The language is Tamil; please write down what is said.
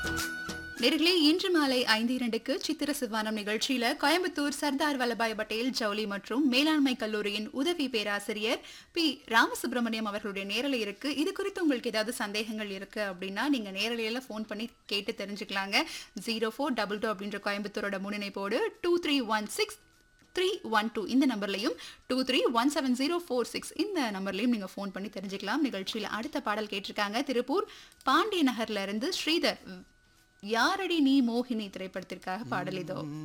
நேர்களே இன்று மாலை ஐந்து இரண்டுக்கு சித்திர சிவானம் நிகழ்ச்சியில கோயம்புத்தூர் சர்தார் வல்லபாய் பட்டேல் ஜவுளி மற்றும் மேலாண்மை கல்லூரியின் உதவி பேராசிரியர் பி ராமசுப்ரமணியம் அவர்களுடைய நேரலை இருக்கு இது குறித்து உங்களுக்கு ஏதாவது சந்தேகங்கள் இருக்கு அப்படின்னா நீங்க நேரலையில ஃபோன் பண்ணி கேட்டு தெரிஞ்சுக்கலாங்க ஜீரோ ஃபோர் டபுள் டூ அப்படின்ற கோயம்புத்தூரோட முன்னிணைப்போடு two three one six three one two இந்த நம்பர்லையும் two three one seven zero four six இந்த நம்பர்லையும் நீங்கள் ஃபோன் பண்ணி தெரிஞ்சுக்கலாம் நிகழ்ச்சியில் அடுத்த பாடல் கேட்டிருக்காங்க திருப்பூர் பாண்டிய நகர்ல இருந்து ஸ்ரீதர் யாரடி நீ மோகினி திரைப்படத்திற்காக பாடல் இதோ